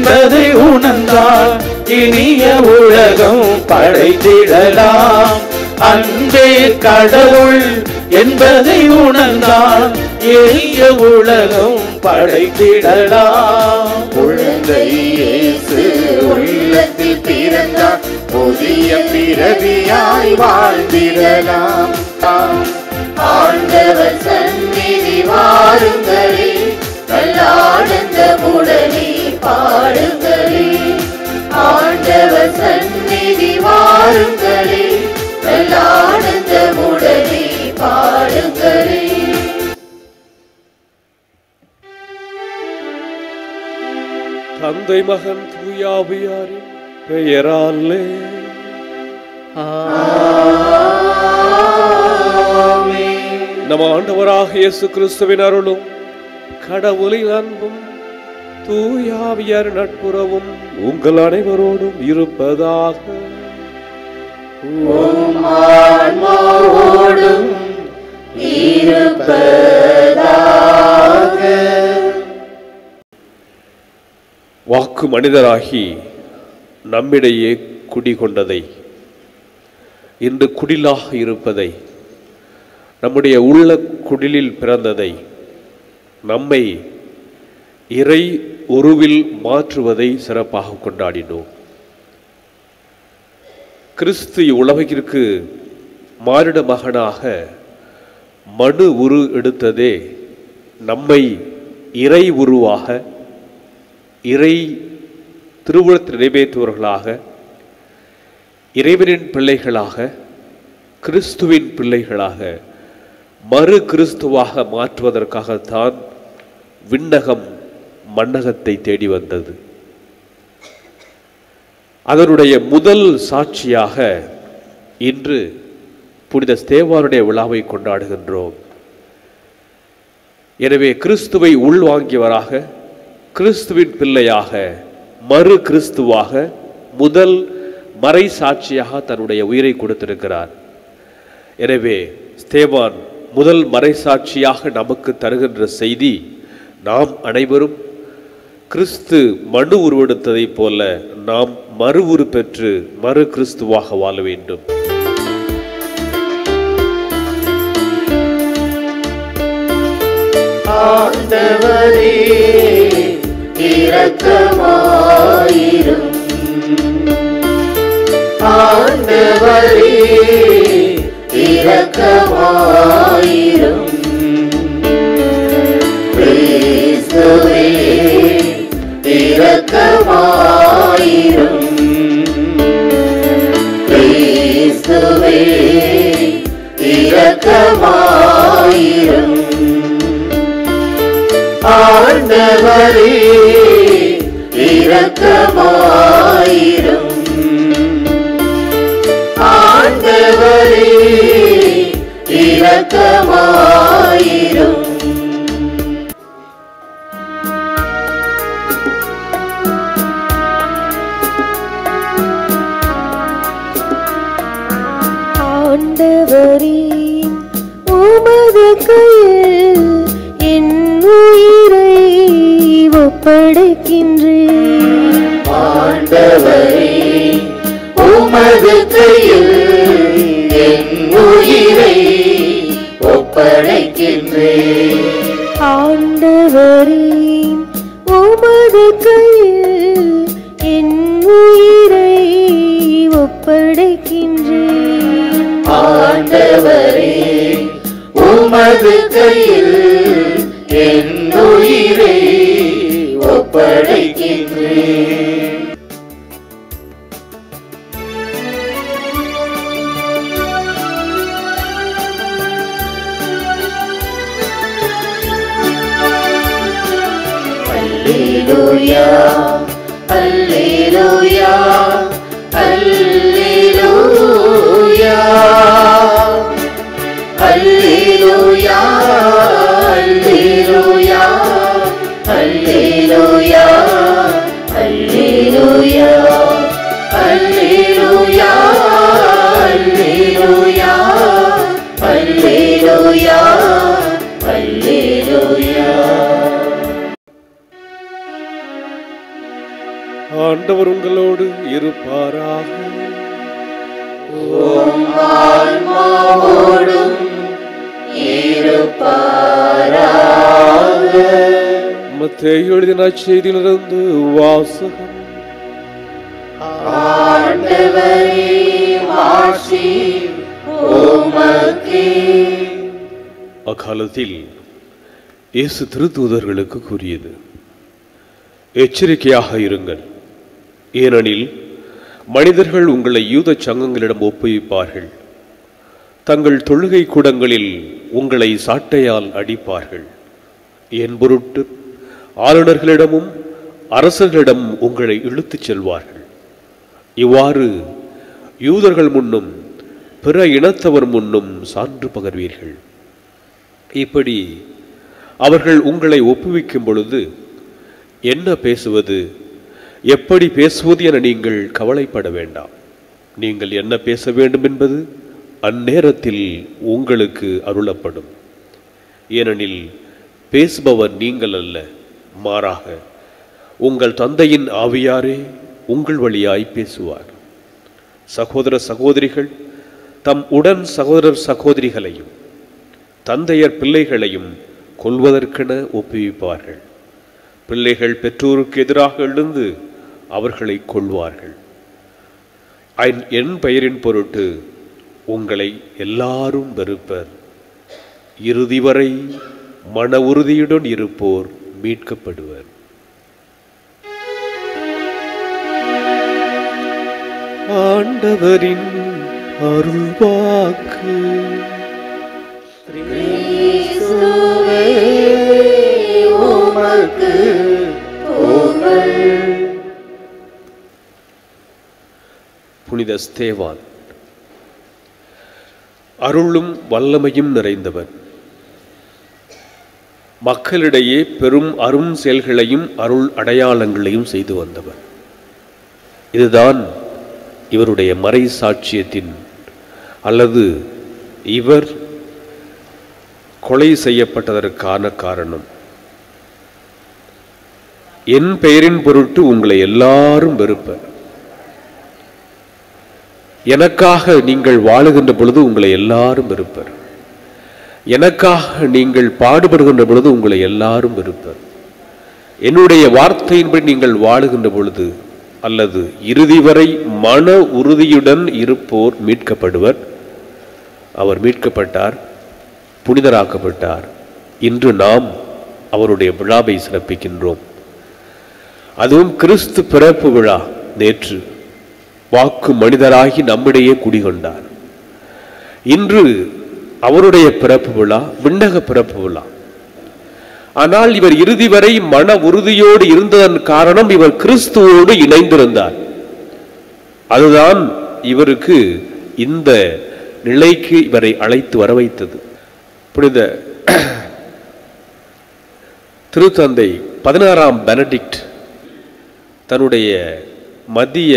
என்பதை உணர்ந்தால் இனிய உலகம் படைத்திடலாம் அன்பே கடவுள் என்பதை உணர்ந்தால் எளிய உலகம் படைத்திடலாம் குழந்தை இயேசு உள்ளத்தில் பிறந்தார் புதிய பிறவியாய் வாழ்ந்திடலாம் ஆண்டவர் சந்நிதி வாருங்களே நல்லானந்த முடலி பாடுங்களே ஆண்டவர் சந்நிதி வாருங்களே நல்லானந்த முடலி பாடுங்களே தந்தை மகன் தூயாவியாரின் பெயராலே நம் ஆண்டவராக இயேசு கிறிஸ்துவின் அருளும் கடவுளின் அன்பும் தூயாவியர் நட்புறவும் உங்கள் அனைவரோடும் இருப்பதாக ஆன்மாவோடும் இருப்பதாக வாக்கு மனிதராகி நம்மிடையே குடிகொண்டதை இன்று குடிலாக இருப்பதை நம்முடைய உள்ள குடிலில் பிறந்ததை நம்மை இறை உருவில் மாற்றுவதை சிறப்பாக கொண்டாடினோம் கிறிஸ்து உலகிற்கு மானிட மகனாக மனு உரு எடுத்ததே நம்மை இறை உருவாக இறை திருவுளத்தை நிறைவேற்றுவர்களாக இறைவனின் பிள்ளைகளாக கிறிஸ்துவின் பிள்ளைகளாக மறு கிறிஸ்துவாக மாற்றுவதற்காகத்தான் விண்ணகம் மண்ணகத்தை தேடி வந்தது அதனுடைய முதல் சாட்சியாக இன்று புனித ஸ்தேவாருடைய விழாவை கொண்டாடுகின்றோம் எனவே கிறிஸ்துவை உள்வாங்கியவராக கிறிஸ்துவின் பிள்ளையாக மறு கிறிஸ்துவாக முதல் மறை சாட்சியாக தன்னுடைய உயிரை கொடுத்திருக்கிறார் எனவே ஸ்தேவான் முதல் மறைசாட்சியாக நமக்கு தருகின்ற செய்தி நாம் அனைவரும் கிறிஸ்து மனு உருவெடுத்ததைப் போல நாம் மறு உரு பெற்று மறு கிறிஸ்துவாக வாழ வேண்டும் ஆண்டவரே இரக்கமாயிரும் ஆண்டவரே இரக்கமாயிரும் கிறிஸ்துவே இரக்கமாயிரும் கிறிஸ்துவே இரக்கமாயிரும் ஆண்டவரே இரக்கமாயிரும் ஆண்டவரே இரக்கமாயிரும் ஆண்டவரே உமது கையில் என் உயிரை ஒப்படைக்கின்றேன் ஆண்டவரே உமது கையில் என் உயிரை ஒப்படைக்கின்றேன் ஆண்டவரே உமது கையில் என் உயிரை ஒப்படைக்கின்றேன் ஆண்டவரே உமது கையில் என் உயிரை ஒப்படைக்கின்றேன் அல்லேலூயா அல்லேலூயா அல்லேலூயா அல்லேலூயா அல்லேலூயா அல்லேலூயா அல்லேலூயா அல்லேலூயா அல்லேலூயா அல்லேலூயா அல்லேலூயா ஆண்டவர் உங்களோடு இருப்பாராக ஆன்மாவோடும் இருப்பாராக மத்தேயு எழுதின செய்தியிலிருந்து வாசகம் ஆண்டவரே மாட்சி உமக்கே அக்காலத்தில் இயேசு திருத்தூதர்களுக்கு கூறியது எச்சரிக்கையாக இருங்கள் ஏனெனில் மனிதர்கள் உங்களை யூத சங்கங்களிடம் ஒப்புவிப்பார்கள் தங்கள் தொழுகை கூடங்களில் உங்களை சாட்டையால் அடிப்பார்கள் என் பொருட்டு ஆளுநர்களிடமும் அரசர்களிடம் உங்களை இழுத்துச் செல்வார்கள் இவ்வாறு யூதர்கள் முன்னும் பிற இனத்தவர் முன்னும் சான்று பகர்வீர்கள் இப்படி அவர்கள் உங்களை ஒப்புவிக்கும் பொழுது என்ன பேசுவது எப்படி பேசுவது என நீங்கள் கவலைப்பட வேண்டாம் நீங்கள் என்ன பேச வேண்டும் என்பது அந்நேரத்தில் உங்களுக்கு அருளப்படும் ஏனெனில் பேசுபவர் நீங்கள் அல்ல மாறாக உங்கள் தந்தையின் ஆவியாரே உங்கள் வழியாய் பேசுவார் சகோதர சகோதரிகள் தம் உடன் சகோதரர் சகோதரிகளையும் தந்தையர் பிள்ளைகளையும் கொல்வதற்கென ஒப்புவிப்பார்கள் பிள்ளைகள் பெற்றோருக்கு எதிராக எழுந்து அவர்களை கொள்வார்கள் ஐன்- என் பெயரின் பொருட்டு உங்களை எல்லாரும் வெறுப்பர் இறுதி வரை மன உறுதியுடன் இருப்போர் மீட்கப்படுவர் ஆண்டவரின் அருள்வாக்கு கிறிஸ்துவே உமக்கு புகழ் புனித ஸ்தேவான் அருளும் வல்லமையும் நிறைந்தவர் மக்களிடையே பெரும் அரும் செயல்களையும் அருள் அடையாளங்களையும் செய்து வந்தவர் இதுதான் இவருடைய மறை சாட்சியத்தின் அல்லது இவர் கொலை செய்யப்பட்டதற்கான காரணம் என் பெயரின் பொருட்டு உங்களை எல்லாரும் வெறுப்பர் எனக்காக நீங்கள் வாழுகின்ற பொழுது உங்களை எல்லாரும் வெறுப்பர் எனக்காக நீங்கள் பாடுபடுகின்ற பொழுது உங்களை எல்லாரும் வெறுப்பர் என்னுடைய வார்த்தையின்படி நீங்கள் வாழுகின்ற பொழுது அல்லது இறுதி வரை மன உறுதியுடன் இருப்போர் மீட்கப்படுவர் அவர் மீட்கப்பட்டார் புனிதராக்கப்பட்டார் இன்று நாம் அவருடைய விழாவை சிறப்பிக்கின்றோம் அதுவும் கிறிஸ்து பிறப்பு விழா நேற்று வாக்கு மனிதராகி நம்மிடையே குடிகொண்டார் இன்று அவருடைய பிறப்பு விழா விண்ணக பிறப்பு விழா ஆனால் இவர் இறுதி வரை மன உறுதியோடு இருந்ததன் காரணம் இவர் கிறிஸ்துவோடு இணைந்திருந்தார் அதுதான் இவருக்கு இந்த நிலைக்கு இவரை அழைத்து வர வைத்தது புனித திருத்தந்தை பதினாறாம் பெனடிக்ட் தன்னுடைய மத்திய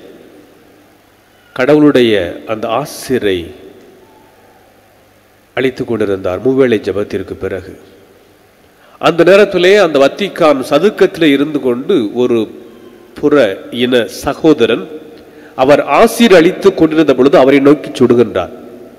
கடவுளுடைய அந்த ஆசிரை அளித்துக் கொண்டிருந்தார் மூவேளை ஜெபத்திற்கு பிறகு அந்த நேரத்திலே அந்த வத்திக்கான் சதுக்கத்திலே இருந்து கொண்டு ஒரு புற இன சகோதரன் அவர் ஆசிர் அளித்துக் கொண்டிருந்த பொழுது அவரை நோக்கி சுடுகின்றார்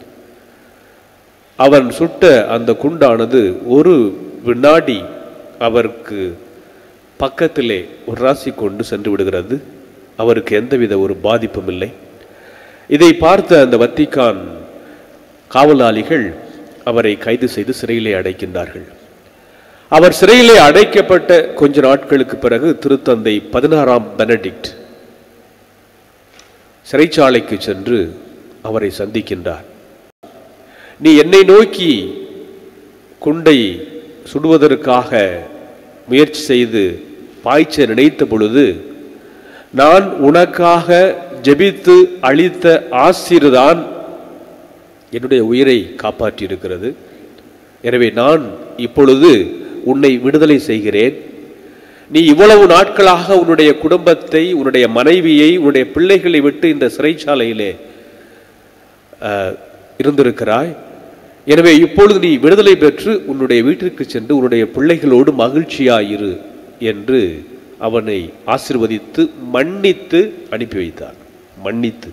அவன் சுட்ட அந்த குண்டானது ஒரு வினாடி அவருக்கு பக்கத்திலே ஒரு ராசி கொண்டு சென்று விடுகிறது அவருக்கு எந்தவித ஒரு பாதிப்பும் இல்லை இதை பார்த்த அந்த வத்திக்கான் காவலாளிகள் அவரை கைது செய்து சிறையிலே அடைக்கின்றார்கள் அவர் சிறையிலே அடைக்கப்பட்ட கொஞ்ச நாட்களுக்கு பிறகு திருத்தந்தை பதினாறாம் பெனடிக்ட் சிறைச்சாலைக்கு சென்று அவரை சந்திக்கின்றார் நீ என்னை நோக்கி குண்டை சுடுவதற்காக முயற்சி செய்து பாய்ச்ச நினைத்த பொழுது நான் உனக்காக ஜெபித்து அளித்த ஆசீர்தான் என்னுடைய உயிரை காப்பாற்றியிருக்கிறது எனவே நான் இப்பொழுது உன்னை விடுதலை செய்கிறேன் நீ இவ்வளவு நாட்களாக உன்னுடைய குடும்பத்தை உன்னுடைய மனைவியை உன்னுடைய பிள்ளைகளை விட்டு இந்த சிறைச்சாலையிலே அஹ், இருந்திருக்கிறாய் எனவே இப்பொழுது நீ விடுதலை பெற்று உன்னுடைய வீட்டிற்கு சென்று உன்னுடைய பிள்ளைகளோடு மகிழ்ச்சியாயிரு என்று அவனை ஆசிர்வதித்து மன்னித்து அனுப்பி வைத்தார் மன்னித்து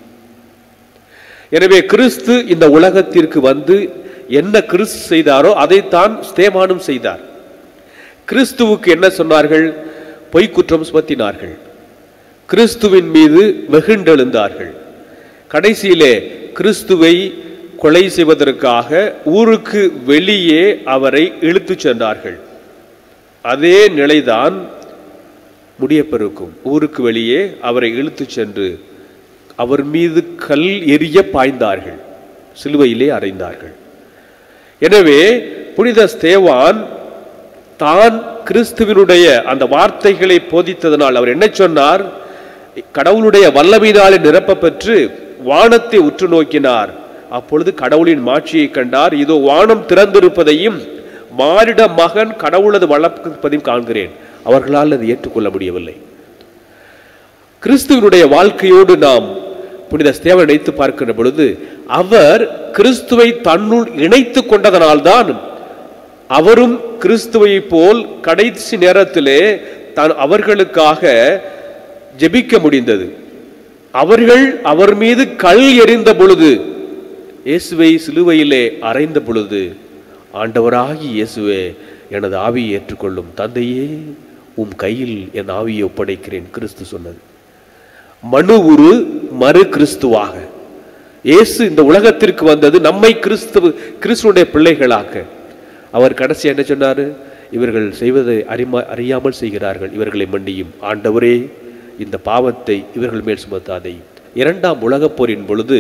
எனவே கிறிஸ்து இந்த உலகத்திற்கு வந்து என்ன கிறிஸ்து செய்தாரோ அதைத்தான் ஸ்தேவானும் செய்தார் கிறிஸ்துவுக்கு என்ன சொன்னார்கள் பொய்க்குற்றம் சுமத்தினார்கள் கிறிஸ்துவின் மீது வெகுண்டெழுந்தார்கள் கடைசியிலே கிறிஸ்துவை கொலை செய்வதற்காக ஊருக்கு வெளியே அவரை இழுத்துச் சென்றார்கள் அதே நிலைதான் முடியப்பெருக்கும் ஊருக்கு வெளியே அவரை இழுத்துச் சென்று அவர் மீது கல் எரிய பாய்ந்தார்கள் சிலுவையிலே அறைந்தார்கள் எனவே புனித ஸ்தேவான் தான் கிறிஸ்துவினுடைய அந்த வார்த்தைகளை போதித்ததனால் அவர் என்ன சொன்னார் கடவுளுடைய வல்லமையினாலே நிரப்ப பெற்று வானத்தை உற்று நோக்கினார் அப்பொழுது கடவுளின் மாட்சியை கண்டார் இதோ வானம் திறந்திருப்பதையும் மானிட மகன் கடவுளது வளர்ப்பதையும் காண்கிறேன் அவர்களால் அதை ஏற்றுக்கொள்ள முடியவில்லை கிறிஸ்துவனுடைய வாழ்க்கையோடு நாம் புனித ஸ்தேவன் இணைத்து பார்க்கின்ற பொழுது அவர் கிறிஸ்துவை தன்னுள் இணைத்து கொண்டதனால்தான் அவரும் கிறிஸ்துவை போல் கடைசி நேரத்திலே தான் அவர்களுக்காக ஜெபிக்க முடிந்தது அவர்கள் அவர் மீது கல் எறிந்த பொழுது இயேசுவை சிலுவையிலே அறைந்த பொழுது ஆண்டவராகி இயேசுவே எனது ஆவியை ஏற்றுக்கொள்ளும் தந்தையே உம் கையில் என் ஆவியை ஒப்படைக்கிறேன் கிறிஸ்து சொன்னது மனு உரு மறு கிறிஸ்துவாக இயேசு இந்த உலகத்திற்கு வந்தது நம்மை கிறிஸ்துவ கிறிஸ்துடைய பிள்ளைகளாக அவர் கடைசி என்ன சொன்னாரு இவர்கள் செய்வதை அறிமா அறியாமல் செய்கிறார்கள் இவர்களை மன்னியும் ஆண்டவரே இந்த பாவத்தை இவர்கள் மேல் சுமத்தாதே இரண்டாம் உலகப் போரின் பொழுது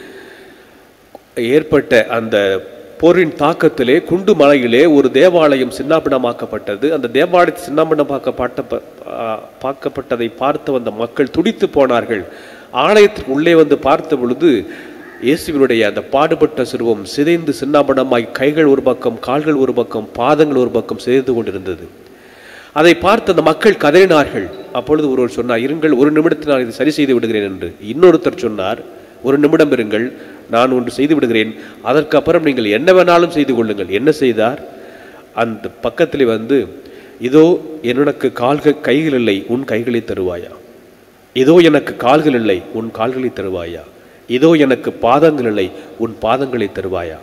ஏற்பட்ட அந்த போரின் தாக்கத்திலே குண்டு மலையிலே ஒரு தேவாலயம் சின்னாபினமாக்கப்பட்டது அந்த தேவாலயம் சின்னாபினமாக்கப்பட்ட ப- ஆ, பார்க்கப்பட்டதை பார்த்து வந்த மக்கள் துடித்து போனார்கள் ஆலயத்திற்கு உள்ளே வந்து பார்த்த பொழுது இயேசுவினுடைய அந்த பாடுபட்ட சிறுவம் சிதைந்து சின்னாபனமாய் கைகள் ஒரு பக்கம் கால்கள் ஒரு பக்கம் பாதங்கள் ஒரு பக்கம் சிதைந்து கொண்டிருந்தது அதை பார்த்து அந்த மக்கள் கதறினார்கள் அப்பொழுது ஒருவர் சொன்னார் இருங்கள் ஒரு நிமிடத்தில் நான் இதை சரி செய்து விடுகிறேன் என்று இன்னொருத்தர் சொன்னார் ஒரு நிமிடம் இருங்கள் நான் ஒன்று செய்து விடுகிறேன் அதற்கு அப்புறம் நீங்கள் என்ன வேணாலும் செய்து கொள்ளுங்கள் என்ன செய்தார் அந்த பக்கத்தில் வந்து இதோ எனக்கு கால்கள் கைகள் இல்லை உன் கைகளை தருவாயா இதோ எனக்கு கால்கள் இல்லை உன் கால்களை தருவாயா இதோ எனக்கு பாதங்கள் இல்லை உன் பாதங்களை தருவாயா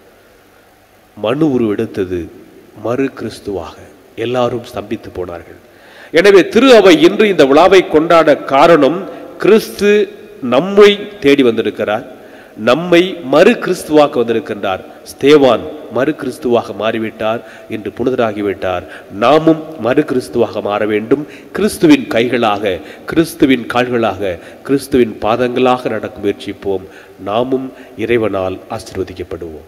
மனு உருவெடுத்தது மறு கிறிஸ்துவாக எல்லாரும் ஸ்தம்பித்து போனார்கள் எனவே திரு அவை இன்று இந்த விழாவை கொண்டாட காரணம் கிறிஸ்து நம்மை தேடி வந்திருக்கிறார் நம்மை மறு கிறிஸ்துவாக வந்திருக்கின்றார் ஸ்தேவான் மறு கிறிஸ்துவாக மாறிவிட்டார் இன்று புனிதராகிவிட்டார் நாமும் மறு கிறிஸ்துவாக மாற வேண்டும் கிறிஸ்துவின் கைகளாக கிறிஸ்துவின் கால்களாக கிறிஸ்துவின் பாதங்களாக நடக்க முயற்சிப்போம் நாமும் இறைவனால் ஆசீர்வதிக்கப்படுவோம்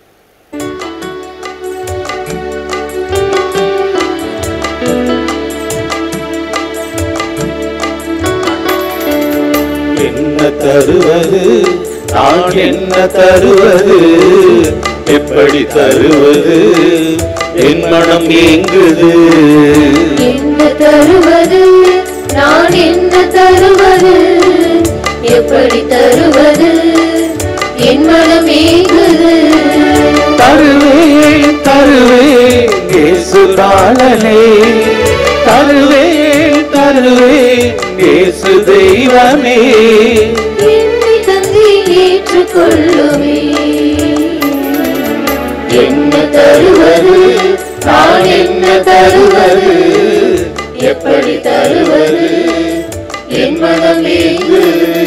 என்ன தருவது நான் என்ன தருவது எப்படி தருவது என் மனம் ஏங்குது என்ன தருவது நான் என்ன தருவது எப்படி தருவது என் மனம் ஏங்குது தருவேன் தருவேன் இயேசு பாலனே தருவேன் தருவேன் இயேசு தெய்வமே என்னை தந்தி ஏற்றுக்கொள்ளுமே என்ன தருவது நான் என்ன தருவது எப்படி தருவது என் மனம் ஏங்குது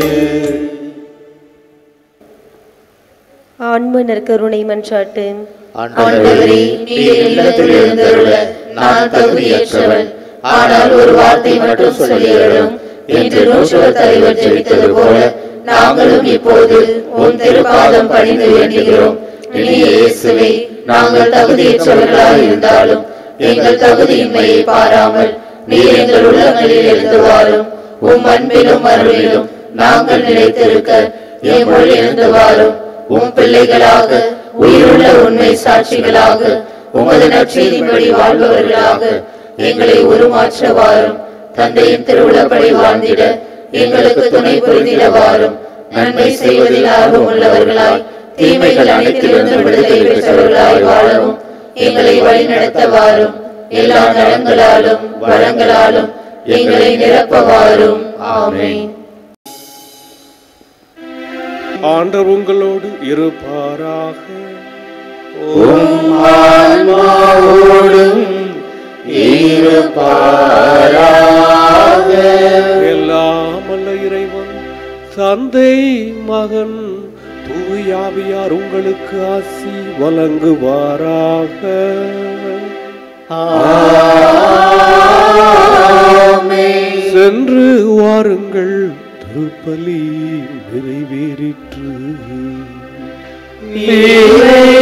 ஆண்மனர் கருணை மன்றாட்டு ஆண்டவரே நீர் இல்லத்தில் எழுந்தருள நான் தகுதியற்றவன் ஆனால் ஒரு வார்த்தை மட்டும் சொல்லியருளும் என்று நூற்றுவர் தலைவர் ஜெபித்தது போல நாங்களும் இப்போது உன் திருப்பாதம் பணிந்து வேண்டுகிறோம் இனிய இயேசுவே நாங்கள் தகுதியற்றவர்களாக இருந்தாலும் எங்கள் தகுதியின்மையை பாராமல் நீர் எங்கள் உள்ளங்களில் எழுந்து வாரும் உம் அன்பிலும் அருளிலும் நாங்கள் நிலைத்திருக்க எங்களுள் எழுந்து வாரும் உம் பிள்ளைகளாக உயிருள்ள உண்மை சாட்சிகளாக உமது நற்செய்திப்படி வாழ்பவர்களாக எங்களை உருமாற்ற வாரும் தந்தையின் திருவிழப்படி வாழ்ந்திட எங்களுக்கு துணை புரிந்திட வாரும் நன்மை செய்வதில் ஆர்வம் உள்ளவர்களாய் தீமைகள் அனைத்திலிருந்து விடுதலை பெற்றவர்களாய் வாழவும் எங்களை வழிநடத்த வாரும் எல்லா நலங்களாலும் வளங்களாலும் எங்களை நிரப்பவாரும் ஆமென் ஆண்டவர் உங்களோடு இருப்பாராக உம் ஆன்மாவோடும் இருப்பாராக எல்லாம் வல்ல இறைவன் தந்தை மகன் தூயாவியார் உங்களுக்கு ஆசி வழங்குவாராக சென்று வாருங்கள் திருப்பலி நிறைவேறிற்று இறைவனுக்கு